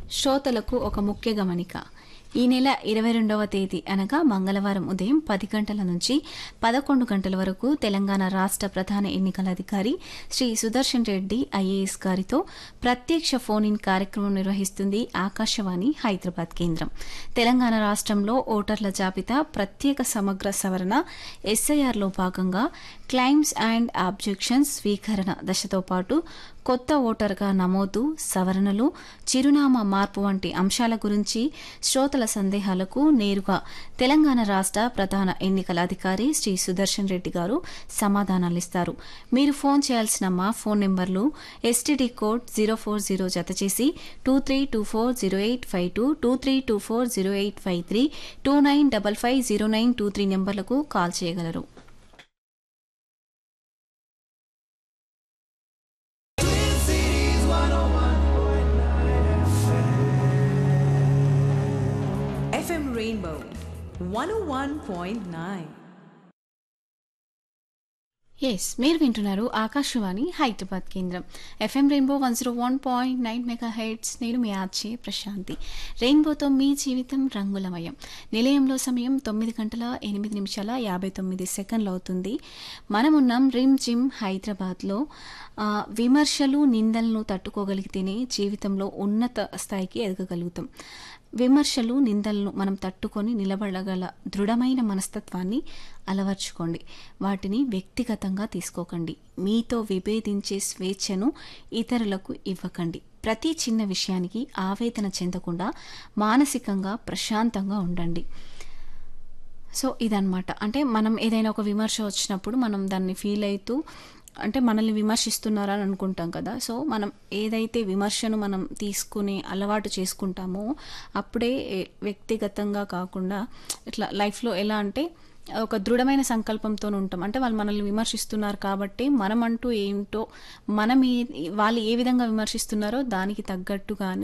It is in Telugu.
శ్రోతలకు ఒక ముఖ్య గమనిక ఈ నెల ఇరవై రెండవ తేదీ అనగా మంగళవారం ఉదయం పది గంటల నుంచి పదకొండు గంటల వరకు తెలంగాణ రాష్ట్ర ప్రధాన ఎన్నికల అధికారి శ్రీ సుదర్శన్ రెడ్డి ఐఏఎస్ గారితో ప్రత్యక్ష ఫోన్ ఇన్ కార్యక్రమం నిర్వహిస్తుంది ఆకాశవాణి హైదరాబాద్ కేంద్రం తెలంగాణ రాష్ట్రంలో ఓటర్ల జాబితా ప్రత్యేక సమగ్ర సవరణ ఎస్ఐఆర్లో భాగంగా క్లైమ్స్ అండ్ ఆబ్జెక్షన్స్ స్వీకరణ దశతో పాటు కొత్త ఓటర్గా నమోదు సవరణలు చిరునామా మార్పు వంటి అంశాల గురించి శ్రోతల సందేహాలకు నేరుగా తెలంగాణ రాష్ట్ర ప్రధాన ఎన్నికల అధికారి శ్రీ సుదర్శన్ రెడ్డి గారు సమాధానాలిస్తారు మీరు ఫోన్ చేయాల్సిన మా ఫోన్ నెంబర్లు STD code zero four zero జత చేసి two three two four zero eight five two two three two four zero eight five three two nine double five zero nine two three నెంబర్లకు కాల్ చేయగలరు FM Rainbow 101.9. ఎస్ మీరు వింటున్నారు ఆకాశవాణి హైదరాబాద్ కేంద్రం FM rainbow one zero one point nine megahertz నేను మీ ఆర్చే ప్రశాంతి రెయిన్బోతో మీ జీవితం రంగులమయం నిలయంలో సమయం తొమ్మిది గంటల ఎనిమిది నిమిషాల యాభై తొమ్మిది సెకండ్లు అవుతుంది మనమున్నాం రిమ్ జిమ్ హైదరాబాద్లో ఆ, విమర్శలు నిందలను తట్టుకోగలిగితేనే జీవితంలో ఉన్నత స్థాయికి ఎదగగలుగుతాం విమర్శలు నిందలను మనం తట్టుకొని నిలబడగల దృఢమైన మనస్తత్వాన్ని అలవర్చుకోండి వాటిని వ్యక్తిగతంగా తీసుకోకండి మీతో విభేదించే స్వేచ్ఛను ఇతరులకు ఇవ్వకండి ప్రతి చిన్న విషయానికి ఆవేదన చెందకుండా మానసికంగా ప్రశాంతంగా ఉండండి సో ఇదన్నమాట అంటే మనం ఏదైనా ఒక విమర్శ వచ్చినప్పుడు మనం దాన్ని ఫీల్ అవుతూ అంటే మనల్ని విమర్శిస్తున్నారా అని అనుకుంటాం కదా సో మనం ఏదైతే విమర్శను మనం తీసుకుని అలవాటు చేసుకుంటామో అప్పుడే వ్యక్తిగతంగా కాకుండా ఇట్లా లైఫ్లో ఎలా అంటే ఒక దృఢమైన సంకల్పంతో ఉంటాం అంటే వాళ్ళు మనల్ని విమర్శిస్తున్నారు కాబట్టి మనం అంటూ ఏంటో మనం ఏ వాళ్ళు ఏ విధంగా విమర్శిస్తున్నారో దానికి తగ్గట్టుగానే